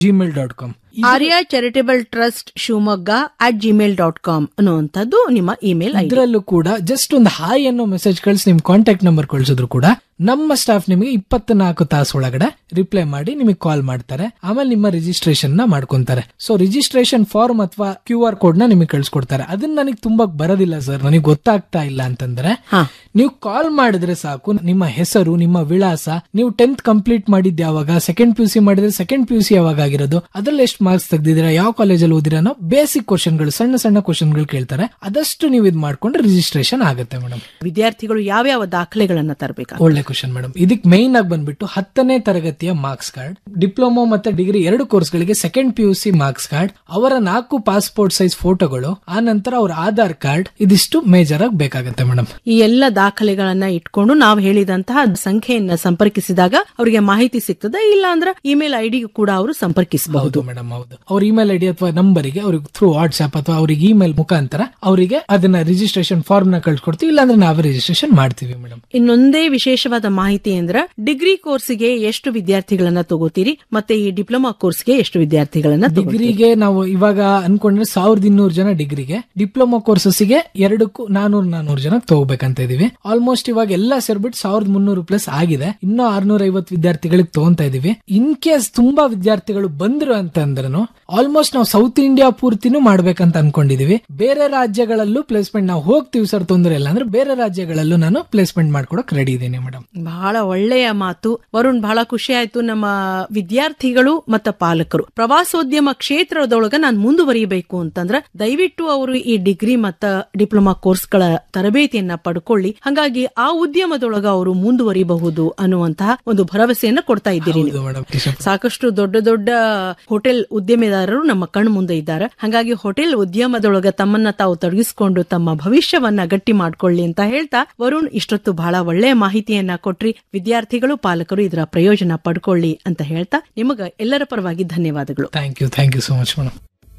Gmail dot com Arya charitable trust Shivamogga at Gmail dot com ಅನ್ನುವಂಥದ್ದು ನಿಮ್ಮ email ID ಇದರಲ್ಲೂ ಕೂಡ ಜಸ್ಟ್ ಒಂದು ಹಾಯ್ ಅನ್ನೋ ಮೆಸೇಜ್ ಕಳಿಸಿ ನಿಮ್ ಕಾಂಟ್ಯಾಕ್ಟ್ ನಂಬರ್ ಕಳಿಸಿದ್ರು ಕೂಡ ನಮ್ಮ ಸ್ಟಾಫ್ ನಿಮಗೆ ಇಪ್ಪತ್ನಾಲ್ಕು ತಾಸು ಒಳಗಡೆ ರಿಪ್ಲೈ ಮಾಡಿ ನಿಮಗೆ ಕಾಲ್ ಮಾಡ್ತಾರೆ ಆಮೇಲೆ ನಿಮ್ಮ ರಿಜಿಸ್ಟ್ರೇಷನ್ ನ ಮಾಡ್ಕೊಂತಾರೆ ಸೊ ರಿಜಿಸ್ಟ್ರೇಷನ್ ಫಾರ್ಮ್ ಅಥವಾ ಕ್ಯೂ ಆರ್ ಕೋಡ್ ನ ನಿಮಗೆ ಕಳ್ಸಿಕೊಡ್ತಾರೆ ಅದನ್ನ ನನಗೆ ತುಂಬಾ ಬರೋದಿಲ್ಲ ಸರ್ ನನಗೆ ಗೊತ್ತಾಗ್ತಾ ಇಲ್ಲ ಅಂತಂದ್ರೆ ಹಾ. ನೀವು ಕಾಲ್ ಮಾಡಿದ್ರೆ ಸಾಕು ನಿಮ್ಮ ಹೆಸರು ನಿಮ್ಮ ವಿಳಾಸ ನೀವು ಟೆಂತ್ ಕಂಪ್ಲೀಟ್ ಮಾಡಿದ್ ಯಾವಾಗ ಸೆಕೆಂಡ್ ಪಿ ಯು ಸಿ ಮಾಡಿದ್ರೆ ಸೆಕೆಂಡ್ ಪಿ ಯು ಸಿ ಯಾವಾಗ ಆಗಿರೋದು ಅದ್ರಲ್ಲಿ ಎಷ್ಟು ಮಾರ್ಕ್ಸ್ ತೆಗ್ದಿದ್ದೀರಾ ಯಾವ ಕಾಲೇಜಲ್ಲಿ ಓದಿರೋ ಬೇಸಿಕ್ ಕ್ವಶನ್ಗಳು ಸಣ್ಣ ಸಣ್ಣ ಕ್ವಶನ್ಗಳು ಕೇಳ್ತಾರೆ ಅದಷ್ಟು ನೀವು ಇದು ಮಾಡ್ಕೊಂಡ್ರೆ ರಿಜಿಸ್ಟ್ರೇಷನ್ ಆಗುತ್ತೆ ಮೇಡಮ್ ವಿದ್ಯಾರ್ಥಿಗಳು ಯಾವ್ಯಾವ ದಾಖಲೆಗಳನ್ನ ತರಬೇಕು ಒಳ್ಳೆ ಕ್ವಶನ್ ಮೇಡಮ್ ಇದಕ್ ಮೈನ್ ಆಗಿ ಬಂದ್ಬಿಟ್ಟು ಹತ್ತನೇ ತರಗತಿಯ ಮಾರ್ಕ್ಸ್ ಕಾರ್ಡ್ ಡಿಪ್ಲೊಮಾ ಮತ್ತೆ ಡಿಗ್ರಿ ಎರಡು ಕೋರ್ಸ್ಗಳಿಗೆ second P U C marks card ಅವರ ನಾಲ್ಕು ಪಾಸ್ಪೋರ್ಟ್ ಸೈಜ್ ಫೋಟೋಗಳು ಆ ನಂತರ ಅವ್ರ ಆಧಾರ್ ಕಾರ್ಡ್ ಇದಿಷ್ಟು ಮೇಜರ್ ಆಗಿ ಬೇಕಾಗುತ್ತೆ ಮೇಡಮ್ ಈ ಎಲ್ಲ ದಾಖಲೆಗಳನ್ನ ಇಟ್ಕೊಂಡು ನಾವು ಹೇಳಿದಂತಹ ಸಂಖ್ಯೆಯನ್ನ ಸಂಪರ್ಕಿಸಿದಾಗ ಅವರಿಗೆ ಮಾಹಿತಿ ಸಿಗ್ತದೆ ಇಲ್ಲ ಅಂದ್ರೆ ಇಮೇಲ್ ಐಡಿ ಕೂಡ ಅವರು ಸಂಪರ್ಕಿಸಬಹುದು ಹೌದು ಮೇಡಮ್ ಹೌದು ಅವ್ರ ಇಮೇಲ್ ಐಡಿ ಅಥವಾ ನಂಬರಿಗೆ ಅವ್ರಿಗೆ ಥ್ರೂ ವಾಟ್ಸ್ಆಪ್ ಅಥವಾ ಅವ್ರಿಗೆ ಇಮೇಲ್ ಮುಖಾಂತರ ಅವರಿಗೆ ಅದನ್ನ ರಿಜಿಸ್ಟ್ರೇಷನ್ ಫಾರ್ಮ್ ನ ಕಳ್ಸಿಕೊಡ್ತೀವಿ ಇಲ್ಲಾಂದ್ರೆ ನಾವೇ ರಿಜಿಸ್ಟ್ರೇಷನ್ ಮಾಡ್ತೀವಿ ಮೇಡಮ್ ಇನ್ನೊಂದೇ ವಿಶೇಷವಾದ ಮಾಹಿತಿ ಅಂದ್ರೆ ಡಿಗ್ರಿ ಕೋರ್ಸ್ಗೆ ಎಷ್ಟು ವಿದ್ಯಾರ್ಥಿಗಳನ್ನ ತಗೋತೀರಿ ಮತ್ತೆ ಈ ಡಿಪ್ಲೊಮಾ ಕೋರ್ಸ್ಗೆ ಎಷ್ಟು ವಿದ್ಯಾರ್ಥಿಗಳನ್ನ ತಗೋತೀರಿ ಡಿಗ್ರಿಗೆ ನಾವು ಇವಾಗ ಅನ್ಕೊಂಡ್ರೆ ಸಾವಿರದ ಇನ್ನೂರು ಜನ ಡಿಗ್ರಿಗೆ ಡಿಪ್ಲೊಮಾ ಕೋರ್ಸಸ್ಗೆ ಎರಡಕ್ಕೂ ನಾನೂರ್ ನಾನೂರು ಜನ ತಗೋಬೇಕಂತ ಇದೀವಿ ಆಲ್ಮೋಸ್ಟ್ ಇವಾಗ ಎಲ್ಲ ಸೇರ್ಬಿಟ್ಟು ಸಾವಿರದ ಮುನ್ನೂರು ಪ್ಲಸ್ ಆಗಿದೆ ಇನ್ನೂ ಆರ್ನೂರ ಐವತ್ತು ವಿದ್ಯಾರ್ಥಿಗಳಿಗೆ ತಗೊಂತಾ ಇದೀವಿ ಇನ್ ಕೇಸ್ ತುಂಬಾ ವಿದ್ಯಾರ್ಥಿಗಳು ಬಂದ್ರು ಅಂತಂದ್ರೂ ಆಲ್ಮೋಸ್ಟ್ ನಾವು ಸೌತ್ ಇಂಡಿಯಾ ಪೂರ್ತಿನೂ ಮಾಡ್ಬೇಕಂತ ಅನ್ಕೊಂಡಿದೀವಿ ಬೇರೆ ರಾಜ್ಯಗಳಲ್ಲೂ ಪ್ಲೇಸ್ಮೆಂಟ್ ನಾವು ಹೋಗ್ತೀವಿ ಸರ್ ತೊಂದರೆ ಇಲ್ಲ ಅಂದ್ರೆ ಬೇರೆ ರಾಜ್ಯಗಳಲ್ಲೂ ನಾನು ಪ್ಲೇಸ್ಮೆಂಟ್ ಮಾಡ್ಕೊಡಕ್ ರೆಡಿ ಇದ್ದೀನಿ ಮೇಡಮ್ ಬಹಳ ಒಳ್ಳೆಯ ಮಾತು ವರುಣ್ ಬಹಳ ಖುಷಿ ಆಯ್ತು ನಮ್ಮ ವಿದ್ಯಾರ್ಥಿಗಳು ಮತ್ತ ಪಾಲಕರು ಪ್ರವಾಸೋದ್ಯಮ ಕ್ಷೇತ್ರದೊಳಗ ನಾನು ಮುಂದುವರಿಯಬೇಕು ಅಂತಂದ್ರ ದಯವಿಟ್ಟು ಅವರು ಈ ಡಿಗ್ರಿ ಮತ್ತ ಡಿಪ್ಲೊಮಾ ಕೋರ್ಸ್ಗಳ ತರಬೇತಿಯನ್ನ ಪಡ್ಕೊಳ್ಳಿ ಹಾಗಾಗಿ ಆ ಉದ್ಯಮದೊಳಗ ಅವರು ಮುಂದುವರಿಬಹುದು ಅನ್ನುವಂತಹ ಒಂದು ಭರವಸೆಯನ್ನ ಕೊಡ್ತಾ ಇದ್ದೀರಿ ನೀವು. ಮೇಡಮ್ ಸಾಕಷ್ಟು ದೊಡ್ಡ ದೊಡ್ಡ ಹೋಟೆಲ್ ಉದ್ಯಮಿದಾರರು ನಮ್ಮ ಕಣ್ಣು ಮುಂದೆ ಇದ್ದಾರೆ ಹಾಗಾಗಿ ಹೋಟೆಲ್ ಉದ್ಯಮದೊಳಗ ತಮ್ಮನ್ನ ತಾವು ತೊಡಗಿಸಿಕೊಂಡು ತಮ್ಮ ಭವಿಷ್ಯವನ್ನ ಗಟ್ಟಿ ಮಾಡ್ಕೊಳ್ಳಿ ಅಂತ ಹೇಳ್ತಾ ವರುಣ್ ಇಷ್ಟೊತ್ತು ಬಹಳ ಒಳ್ಳೆಯ ಮಾಹಿತಿಯನ್ನ ಕೊಟ್ರಿ ವಿದ್ಯಾರ್ಥಿಗಳು ಪಾಲಕರು ಇದರ ಪ್ರಯೋಜನ ಪಡ್ಕೊಳ್ಳಿ ಅಂತ ಹೇಳ್ತಾ ನಿಮಗ ಎಲ್ಲರ ಪರವಾಗಿ ಧನ್ಯವಾದಗಳು thank you thank you so much madam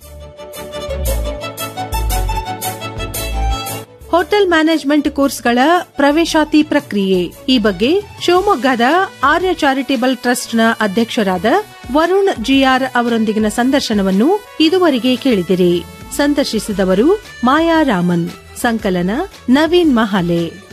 hotel management ಕೋರ್ಸ್ಗಳ ಪ್ರವೇಶಾತಿ ಪ್ರಕ್ರಿಯೆ ಈ ಬಗ್ಗೆ ಶಿವಮೊಗ್ಗದ ಆರ್ಯ ಚಾರಿಟೇಬಲ್ ಟ್ರಸ್ಟ್ನ ಅಧ್ಯಕ್ಷರಾದ ವರುಣ್ ಜಿಆರ್ ಅವರೊಂದಿಗಿನ ಸಂದರ್ಶನವನ್ನು ಇದುವರೆಗೆ ಕೇಳಿದಿರಿ ಸಂದರ್ಶಿಸಿದವರು ಮಾಯಾ ರಾಮನ್ ಸಂಕಲನ ನವೀನ್ ಮಹಾಲೆ